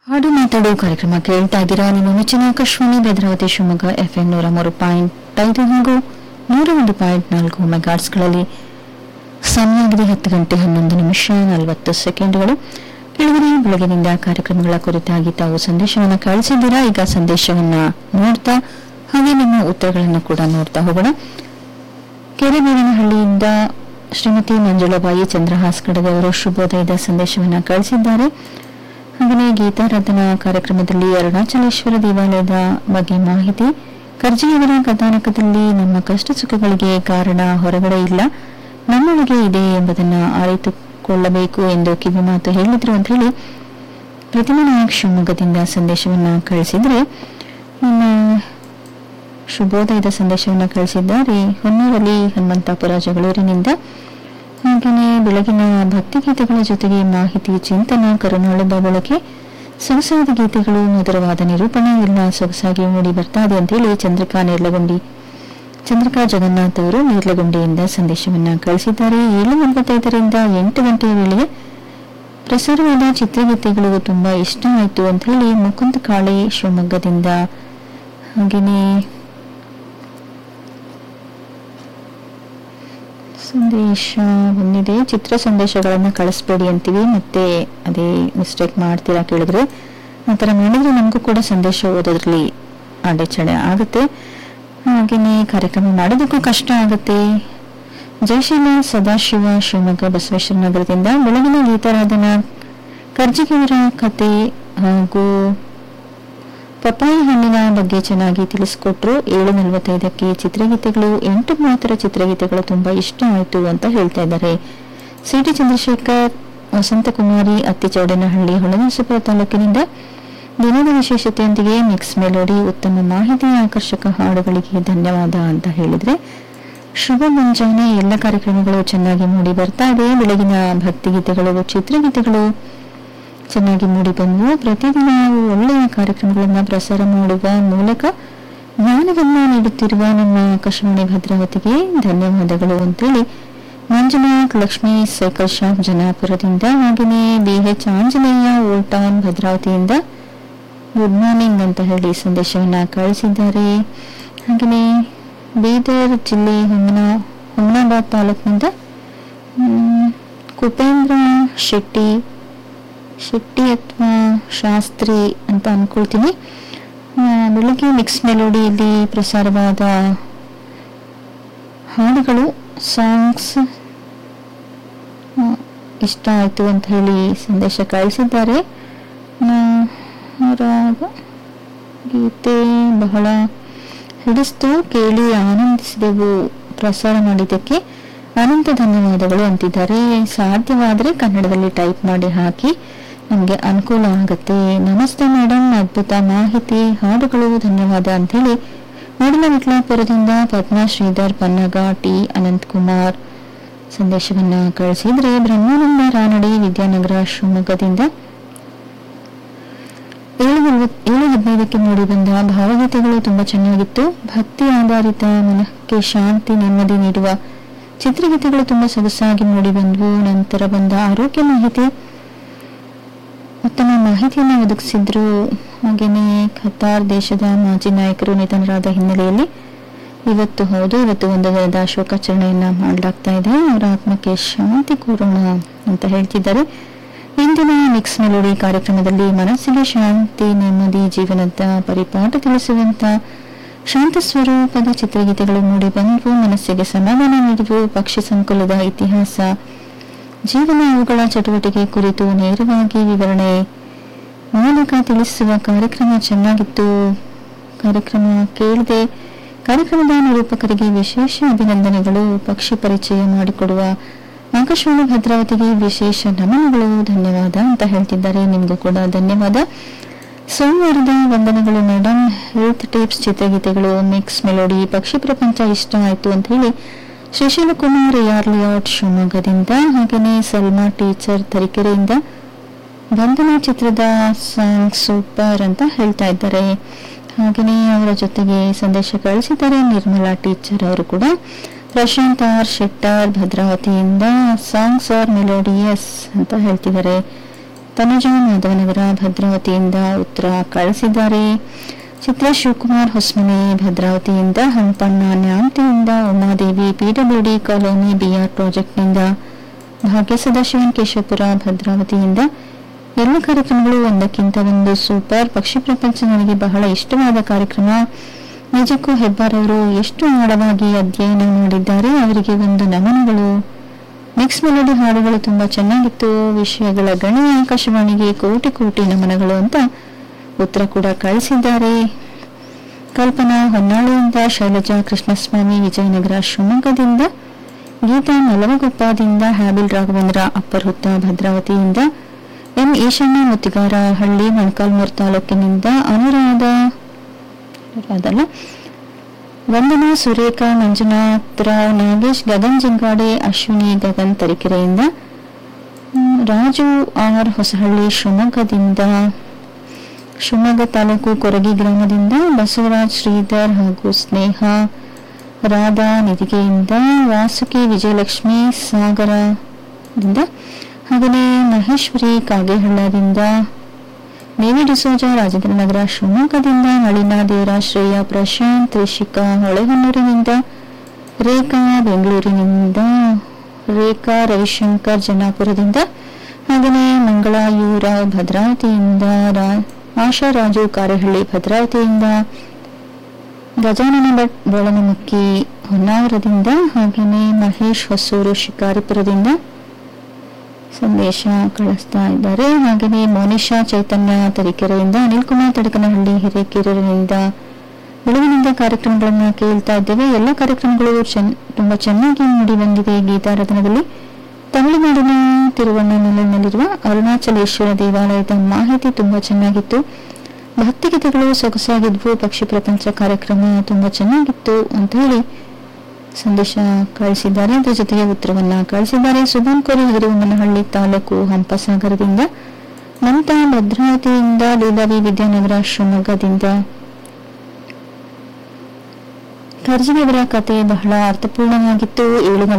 ಹಾಡು ಮಾತಾಡು ಕಾರ್ಯಕ್ರಮ ಕೇಳ್ತಾ ಇದ್ದೀರಾ ನಿಮ್ಮ ಮೆಚ್ಚಿನ ಆಕಾಶವಾಣಿ ಭದ್ರಾವತಿ ಶಿವಮೊಗ್ಗ ಎಫ್ಎಂ ನೂರ ಮೂರು ಪಾಯಿಂಟ್ ಐದು ಹಾಗೂ ನೂರ ಒಂದು ಪಾಯಿಂಟ್ ನಾಲ್ಕು ಮೆಗಾಟ್ಸ್ಗಳಲ್ಲಿ ಸಮಯ ಆಗಿದೆ ಹತ್ತು ಗಂಟೆ ಹನ್ನೊಂದು ನಿಮಿಷ ನಲವತ್ತು ಸೆಕೆಂಡ್ಗಳು ಕೆಳಗಡೆ ಬೆಳಗಿನಿಂದ ಕಾರ್ಯಕ್ರಮಗಳ ಕುರಿತಾಗಿ ತಾವು ಸಂದೇಶವನ್ನು ಕಳಿಸಿದ್ದೀರಾ ಈಗ ಸಂದೇಶವನ್ನ ನೋಡ್ತಾ ಹಾಗೆ ನಿಮ್ಮ ಉತ್ತರಗಳನ್ನು ಕೂಡ ನೋಡ್ತಾ ಹೋಗೋಣ ಕೆರೆಬೇವಿನಹಳ್ಳಿಯಿಂದ ಶ್ರೀಮತಿ ಮಂಜುಳಾಬಾಯಿ ಚಂದ್ರಹಾಸ್ ಕಡದವರು ಶುಭೋದಯದ ಸಂದೇಶವನ್ನು ಕಳಿಸಿದ್ದಾರೆ ಹಾಗೆಯೇ ಗೀತಾರಾಧನಾ ಕಾರ್ಯಕ್ರಮದಲ್ಲಿ ಅರುಣಾಚಲೇಶ್ವರ ದೇವಾಲಯದ ಬಗ್ಗೆ ಮಾಹಿತಿ ಕರ್ಜಿಯವರ ಕಥಾನಕದಲ್ಲಿ ನಮ್ಮ ಕಷ್ಟ ಸುಖಗಳಿಗೆ ಕಾರಣ ಹೊರಗಡೆ ಇಲ್ಲ ನಮ್ಮೊಳಗೆ ಇದೆ ಎಂಬುದನ್ನು ಅರಿತುಕೊಳ್ಳಬೇಕು ಎಂದು ಕಿವಿಮಾತು ಹೇಳಿದ್ರು ಅಂತ ಹೇಳಿ ಪ್ರತಿಮಾ ನಾಯಕ್ ಶಿವಮೊಗ್ಗದಿಂದ ಸಂದೇಶವನ್ನು ಕಳಿಸಿದ್ರೆ ಇನ್ನು ಶುಭೋದಯದ ಸಂದೇಶವನ್ನು ಕಳಿಸಿದ್ದಾರೆ ಹೊನ್ನೂರಲ್ಲಿ ಹನುಮಂತಾಪುರ ಜಗಳೂರಿನಿಂದ ಹಾಗೆಯೇ ಬೆಳಗಿನ ಭಕ್ತಿಗೀತೆಗಳ ಜೊತೆಗೆ ಮಾಹಿತಿ ಚಿಂತನ ಕರುನಾಳದ ಬಳಕೆ ಸೊಗಸಾದ ಗೀತೆಗಳು ಮಧುರವಾದ ನಿರೂಪಣೆ ಎಲ್ಲ ಸೊಗಸಾಗಿ ಮೂಡಿ ಬರ್ತಾ ಇದೆ ಅಂತೇಳಿ ಚಂದ್ರಿಕಾ ನೇರ್ಲಗುಂಡಿ ಚಂದ್ರಿಕಾ ಜಗನ್ನಾಥ್ ಅವರು ನೇರ್ಲಗುಂಡಿಯಿಂದ ಸಂದೇಶವನ್ನ ಕಳಿಸಿದ್ದಾರೆ ಏಳು ನಲವತ್ತೈದರಿಂದ ಎಂಟು ಗಂಟೆಯ ವೇಳೆಗೆ ಪ್ರಸಾರವಾದ ಚಿತ್ರಗೀತೆಗಳು ತುಂಬಾ ಇಷ್ಟ ಆಯಿತು ಅಂತ ಹೇಳಿ ಮುಕುಂದ ಕಾಳೆ ಶಿವಮೊಗ್ಗದಿಂದ ಹಾಗೆಯೇ ಸಂದೇಶ ಬಂದಿದೆ ಚಿತ್ರ ಸಂದೇಶಗಳನ್ನು ಕಳಿಸ್ಬೇಡಿ ಅಂತೀವಿ ಮತ್ತೆ ಅದೇ ಮಿಸ್ಟೇಕ್ ಮಾಡ್ತೀರಾ ಕೇಳಿದ್ರೆ ಆ ಥರ ಮಾಡಿದ್ರೆ ನಮಗೂ ಕೂಡ ಸಂದೇಶ ಓದೋದ್ರಲ್ಲಿ ಅಡೆಚಣೆ ಆಗುತ್ತೆ ಹಾಗೆಯೇ ಕಾರ್ಯಕ್ರಮ ಮಾಡೋದಕ್ಕೂ ಕಷ್ಟ ಆಗುತ್ತೆ ಜಯಶೀಲ ಸದಾಶಿವ ಶಿವಮೊಗ್ಗ ಬಸವೇಶ್ವರ ನಗರದಿಂದ ಬೆಳಗಿನ ಗೀತಾರಾಧನಾ ಕರ್ಜಿಗಿಯವರ ಕತೆ ಹಾಗೂ ಪಪ್ಪಾಯಿ ಹಣ್ಣಿನ ಬಗ್ಗೆ ಚೆನ್ನಾಗಿ ತಿಳಿಸ್ಕೊಟ್ರು ಏಳು ನಲವತ್ತೈದಕ್ಕೆ ಚಿತ್ರಗೀತೆಗಳು ಎಂಟು ಮೂವತ್ತರ ಚಿತ್ರಗೀತೆಗಳು ತುಂಬಾ ಇಷ್ಟ ಆಯಿತು ಅಂತ ಹೇಳ್ತಾ ಇದ್ದಾರೆ ಸಿಟಿ ಚಂದ್ರಶೇಖರ್ ವಸಂತಕುಮಾರಿ ಅತ್ತಿಚೌಡನಹಳ್ಳಿ ಹೊಳೆನರಸೀಪುರ ತಾಲೂಕಿನಿಂದ ದಿನದ ವಿಶೇಷತೆಯೊಂದಿಗೆ ಮಿಕ್ಸ್ ಮೆಲೋಡಿ ಉತ್ತಮ ಮಾಹಿತಿ ಆಕರ್ಷಕ ಹಾಡುಗಳಿಗೆ ಧನ್ಯವಾದ ಅಂತ ಹೇಳಿದ್ರೆ ಶುಭ ಮುಂಜಾನೆ ಎಲ್ಲ ಕಾರ್ಯಕ್ರಮಗಳು ಚೆನ್ನಾಗಿ ಮೂಡಿ ಬರ್ತಾ ಇದೆ ಬೆಳಗಿನ ಭಕ್ತಿಗೀತೆಗಳು ಚಿತ್ರಗೀತೆಗಳು ಚೆನ್ನಾಗಿ ಮೂಡಿ ಬಂದು ಪ್ರತಿದಿನ ಒಳ್ಳೆಯ ಕಾರ್ಯಕ್ರಮಗಳನ್ನು ಪ್ರಸಾರ ಮಾಡುವ ಮೂಲಕ ಜ್ಞಾನವನ್ನು ನೀಡುತ್ತಿರುವ ನಿಮ್ಮ ಆಕಾಶವಾಣಿ ಭದ್ರಾವತಿಗೆ ಧನ್ಯವಾದಗಳು ಅಂತೇಳಿ ಮಂಜುನಾಥ್ ಲಕ್ಷ್ಮೀ ಸೈಕಲ್ ಶಾಪ್ ಜನಾಪುರದಿಂದ ಹಾಗೆಯೇ ಬಿಎಚ್ ಆಂಜನೇಯ ಓಲ್ಡ್ ಟೌನ್ ಭದ್ರಾವತಿಯಿಂದ ಗುಡ್ ಮಾರ್ನಿಂಗ್ ಅಂತ ಹೇಳಿ ಸಂದೇಶವನ್ನ ಕಳಿಸಿದ್ದಾರೆ ಹಾಗೆಯೇ ಬೀದರ್ ಜಿಲ್ಲೆ ಹುಮನ ಹುಮನಾಬಾದ್ ತಾಲೂಕಿನಿಂದ ಮ್, ಕುಪೇಂದ್ರ ಶೆಟ್ಟಿ ಶೆಟ್ಟಿ ಅಥವಾ ಶಾಸ್ತ್ರಿ ಅಂತ ಅನ್ಕೊಳ್ತೀನಿ ಆ, ಬೆಳಗ್ಗೆ ಮಿಕ್ಸ್ ಮೆಲೋಡಿಯಲ್ಲಿ ಪ್ರಸಾರವಾದ ಹಾಡುಗಳು ಸಾಂಗ್ಸ್ ಇಷ್ಟ ಆಯಿತು ಅಂತ ಹೇಳಿ ಸಂದೇಶ ಕಳಿಸಿದ್ದಾರೆ ಆ, ರಾಗ ಗೀತೆ ಬಹಳ ಹಿಡಿಸ್ತು ಕೇಳಿ ಆನಂದಿಸಿದೆವು ಪ್ರಸಾರ ಮಾಡಿದ್ದಕ್ಕೆ ಅನಂತ ಧನ್ಯವಾದಗಳು ಅಂತಿದ್ದಾರೆ ಸಾಧ್ಯವಾದರೆ ಕನ್ನಡದಲ್ಲಿ ಟೈಪ್ ಮಾಡಿ ಹಾಕಿ ನಮಗೆ ಅನುಕೂಲ ಆಗುತ್ತೆ ನಮಸ್ತೆ ಮೇಡಮ್ ಅದ್ಭುತ ಮಾಹಿತಿ ಹಾಡುಗಳು ಧನ್ಯವಾದ ಅಂಥೇಳಿ ಮೂಡಿನ ವಿಟ್ಲಾಪುರದಿಂದ ಪದ್ಮಾ ಶ್ರೀಧರ್ ಪನ್ನಗ ಟಿ ಅನಂತ್ ಕುಮಾರ್ ಸಂದೇಶವನ್ನ ಕಳಿಸಿದ್ರೆ ಬ್ರಹ್ಮಾನಂದ ರಾನಡಿ ವಿದ್ಯಾನಗರ ಶಿವಮೊಗ್ಗದಿಂದ ಏಳು ನಲ್ವತ್- ಏಳು ಹದಿನೈದಕ್ಕೆ ಮೂಡಿ ಬಂದ ಭಾವಗೀತೆಗಳು ತುಂಬಾ ಚೆನ್ನಾಗಿತ್ತು ಭಕ್ತಿ ಆಧಾರಿತ ಮನಕ್ಕೆ ಶಾಂತಿ ನೆಮ್ಮದಿ ನೀಡುವ ಚಿತ್ರಗೀತೆಗಳು ತುಂಬಾ ಸೊಗಸಾಗಿ ಮೂಡಿ ಬಂದವು ನಂತರ ಬಂದ ಆರೋಗ್ಯ ಮಾಹಿತಿ ಉತ್ತಮ ಮಾಹಿತಿಯನ್ನು ಒದಗಿಸಿದ್ರು ಹಾಗೆಯೇ ಖತಾರ್ ದೇಶದ ಮಾಜಿ ನಾಯಕರು ನಿಧನರಾದ ಹಿನ್ನೆಲೆಯಲ್ಲಿ ಇವತ್ತು ಹೌದು ಇವತ್ತು ಒಂದು ದಿನದ ಶೋಕಾಚರಣೆಯನ್ನ ಮಾಡಲಾಗ್ತಾ ಇದೆ ಅವರ ಆತ್ಮಕ್ಕೆ ಶಾಂತಿ ಕೋರೋಣ ಅಂತ ಹೇಳ್ತಿದ್ದಾರೆ ಇಂದಿನ ಮಿಕ್ಸ್ ಮೆಲೋಡಿ ಕಾರ್ಯಕ್ರಮದಲ್ಲಿ ಮನಸ್ಸಿಗೆ ಶಾಂತಿ ನೆಮ್ಮದಿ ಜೀವನದ ಪರಿಪಾಠ ತಿಳಿಸುವಂತ ಶಾಂತ ಸ್ವರೂಪದ ಚಿತ್ರಗೀತೆಗಳು ಮೂಡಿ ಬಂದವು ಮನಸ್ಸಿಗೆ ಸಮಾಧಾನ ನೀಡಿದವು ಪಕ್ಷಿ ಸಂಕುಲದ ಇತಿಹಾಸ ಜೀವನ ಅವುಗಳ ಚಟುವಟಿಕೆ ಕುರಿತು ನೇರವಾಗಿ ವಿವರಣೆ ಮೂಲಕ ತಿಳಿಸುವ ಕಾರ್ಯಕ್ರಮ ಚೆನ್ನಾಗಿತ್ತು ಕಾರ್ಯಕ್ರಮ ಕೇಳಿದೆ ಕಾರ್ಯಕ್ರಮದ ನಿರೂಪಕರಿಗೆ ವಿಶೇಷ ಅಭಿನಂದನೆಗಳು ಪಕ್ಷಿ ಪರಿಚಯ ಮಾಡಿಕೊಡುವ ಆಕಾಶವಾಣಿ ಭದ್ರಾವತಿಗೆ ವಿಶೇಷ ನಮನಗಳು ಧನ್ಯವಾದ ಅಂತ ಹೇಳ್ತಿದ್ದಾರೆ ನಿಮಗೂ ಕೂಡ ಧನ್ಯವಾದ ಸೋಮವಾರದ ವಂದನೆಗಳು ಮೇಡಮ್ ಹೆಲ್ತ್ ಟಿಪ್ಸ್ ಚಿತ್ರಗೀತೆಗಳು ಮಿಕ್ಸ್ ಮೆಲೋಡಿ ಪಕ್ಷಿ ಪ್ರಪಂಚ ಇಷ್ಟ ಆಯ್ತು ಅಂತ ಹೇಳಿ ಶ್ರೀಶೈಲ ಕುಮಾರ್ ಯಾರ್ ಲೇಔಟ್ ಶಿವಮೊಗ್ಗದಿಂದ ಹಾಗೆಯೇ ಸಲ್ಮಾ ಟೀಚರ್ ತರೀಕೆರೆಯಿಂದ ಬಂಧನ ಚಿತ್ರದ ಸಾಂಗ್ ಸೂಪರ್ ಅಂತ ಹೇಳ್ತಾ ಇದ್ದಾರೆ ಹಾಗೆಯೇ ಅವರ ಜೊತೆಗೆ ಸಂದೇಶ ಕಳಿಸಿದ್ದಾರೆ ನಿರ್ಮಲಾ ಟೀಚರ್ ಅವರು ಕೂಡ ಪ್ರಶಾಂತ್ ಆರ್ ಶೆಟ್ಟರ್ ಭದ್ರಾವತಿಯಿಂದ ಸಾಂಗ್ಸ್ ಆರ್ ಮೆಲೋಡಿಯಸ್ ಅಂತ ಹೇಳ್ತಿದ್ದಾರೆ ತನುಜಾ ಮಾಧವನಗರ ಭದ್ರಾವತಿಯಿಂದ ಉತ್ತರ ಕಳಿಸಿದ್ದಾರೆ ಚಿತ್ರ ಶಿವಕುಮಾರ್ ಹೊಸ್ಮನೆ ಭದ್ರಾವತಿಯಿಂದ ಹಂಪಣ್ಣ ನ್ಯಾಮತಿಯಿಂದ ಉಮಾದೇವಿ ಪಿಡಬ್ಲ್ಯೂಡಿ ಕಾಲೋನಿ ಬಿಆರ್ ಪ್ರಾಜೆಕ್ಟ್ನಿಂದ ಭಾಗ್ಯ ಸದಾಶಿವನ್ ಕೇಶವಪುರ ಭದ್ರಾವತಿಯಿಂದ ಎಲ್ಲ ಕಾರ್ಯಕ್ರಮಗಳು ಒಂದಕ್ಕಿಂತ ಒಂದು ಸೂಪರ್ ಪಕ್ಷಿ ಪ್ರಪಂಚ ನನಗೆ ಬಹಳ ಇಷ್ಟವಾದ ಕಾರ್ಯಕ್ರಮ ನಿಜಕ್ಕೂ ಹೆಬ್ಬಾರವರು ಎಷ್ಟು ಆಳವಾಗಿ ಅಧ್ಯಯನ ಮಾಡಿದ್ದಾರೆ ಅವರಿಗೆ ಒಂದು ನಮನಗಳು ಮಿಕ್ಸ್ ಮೆಲೋಡಿ ಹಾಡುಗಳು ತುಂಬಾ ಚೆನ್ನಾಗಿತ್ತು ವಿಷಯಗಳ ಗಣಿ ಆಕಾಶವಾಣಿಗೆ ಕೋಟಿ ಕೋಟಿ ನಮನಗಳು ಅಂತ ಉತ್ತರ ಕೂಡ ಕಳಿಸಿದ್ದಾರೆ ಕಲ್ಪನಾ ಹೊನ್ನಾಳಿಯಿಂದ ಶೈಲಜಾ ಕೃಷ್ಣಸ್ವಾಮಿ ವಿಜಯನಗರ ಶಿವಮೊಗ್ಗದಿಂದ ಗೀತಾ ಮಲವಗೊಪ್ಪದಿಂದ ಹ್ಯಾಬಿಲ್ ರಾಘವೇಂದ್ರ ಅಪ್ಪರ್ಹುತ್ತ ಭದ್ರಾವತಿಯಿಂದ ಎಂ ಈಶಣ್ಣ ಮುತ್ತಿಗಾರ ಹಳ್ಳಿ ಮೊಣಕಾಲ್ಮೂರು ತಾಲೂಕಿನಿಂದ ಅನುರಾಧ ಅದಲ್ಲ ವಂದನಾ ಸುರೇಖಾ ಮಂಜುನಾಥ್ ರಾವ್ ನಾಗೇಶ್ ಗಗನ್ ಜಿಂಗಾಡೆ ಅಶ್ವಿನಿ ಗಗನ್ ತರೀಕೆರೆಯಿಂದ ಹ್ಮ್, ರಾಜು ಆರ್ ಹೊಸಹಳ್ಳಿ ಶಿವಮೊಗ್ಗದಿಂದ ಶಿವಮೊಗ್ಗ ತಾಲೂಕು ಕೊರಗಿ ಗ್ರಾಮದಿಂದ ಬಸವರಾಜ್ ಶ್ರೀಧರ್ ಹಾಗೂ ಸ್ನೇಹ ರಾಧಾ ನಿಧಿಗೆಯಿಂದ ವಾಸುಕಿ ವಿಜಯಲಕ್ಷ್ಮಿ ಸಾಗರದಿಂದ ಹಾಗೆಯೇ ಮಹೇಶ್ವರಿ ಕಾಗೇಹಳ್ಳದಿಂದ ಮೇವಿ ಡಿಸೋಜ ರಾಜೇಂದ್ರ ನಗರ ಶಿವಮೊಗ್ಗದಿಂದ ನಳಿನಾ ದೇವರ ಶ್ರೇಯ ಪ್ರಶಾಂತ್ ರಿಷಿಕಾ ಹೊಳೆಹೊನ್ನೂರಿನಿಂದ ರೇಖಾ ಬೆಂಗಳೂರಿನಿಂದ ರೇಖಾ ರವಿಶಂಕರ್ ಜನ್ನಾಪುರದಿಂದ ಹಾಗೆಯೇ ಮಂಗಳಾ ಯು ರಾವ್ ಭದ್ರಾವತಿಯಿಂದ ರಾ- ಆಶಾ ರಾಜು ಕಾರೆಹಳ್ಳಿ ಭದ್ರಾವತಿಯಿಂದ ಗಜಾನನ ಭಟ್ ಬೋಳನಮಕ್ಕಿ ಹೊನ್ನಾವರದಿಂದ ಹಾಗೆಯೇ ಮಹೇಶ್ ಹೊಸೂರು ಶಿಕಾರಿಪುರದಿಂದ ಸಂದೇಶ ಕಳಿಸ್ತಾ ಇದ್ದಾರೆ ಹಾಗೆಯೇ ಮೋನಿಶಾ ಚೈತನ್ಯ ತರೀಕೆರೆಯಿಂದ ಅನಿಲ್ ಕುಮಾರ್ ತಡಕನಹಳ್ಳಿ ಹಿರೇಕೆರೂರಿನಿಂದ ಬೆಳಗಿನಿಂದ ಕಾರ್ಯಕ್ರಮಗಳನ್ನು ಕೇಳ್ತಾ ಇದ್ದೇವೆ ಎಲ್ಲ ಕಾರ್ಯಕ್ರಮಗಳು ಚೆನ್ನ ತುಂಬಾ ಚೆನ್ನಾಗಿ ಮೂಡಿ ಬಂದಿದೆ ಗೀತಾರಾಧನದಲ್ಲಿ ತಮಿಳುನಾಡಿನ ತಿರುವಣ್ಣಾಮಲೆಯಲ್ಲಿರುವ ಅರುಣಾಚಲೇಶ್ವರ ದೇವಾಲಯದ ಮಾಹಿತಿ ತುಂಬಾ ಚೆನ್ನಾಗಿತ್ತು ಭಕ್ತಿಗೀತೆಗಳು ಸೊಗಸಾಗಿದ್ವು ಪಕ್ಷಿ ಪ್ರಪಂಚ ಕಾರ್ಯಕ್ರಮ ತುಂಬಾ ಚೆನ್ನಾಗಿತ್ತು ಅಂತ ಹೇಳಿ ಸಂದೇಶ ಕಳಿಸಿದ್ದಾರೆ ಅದರ ಜೊತೆಗೆ ಉತ್ತರವನ್ನ ಕಳಿಸಿದ್ದಾರೆ ಸುಭಾನ್ ಕೋರಿ ಹಗರಿಮನಹಳ್ಳಿ ತಾಲೂಕು ಹಂಪಸಾಗರದಿಂದ ಮಮತಾ ಭದ್ರಾವತಿಯಿಂದ ಲೀಲಾವಿ ವಿದ್ಯಾನಗರ ಶಿವಮೊಗ್ಗದಿಂದ ಕರ್ಜಿಯವರ ಕತೆ ಬಹಳ ಅರ್ಥಪೂರ್ಣವಾಗಿತ್ತು ಏಳು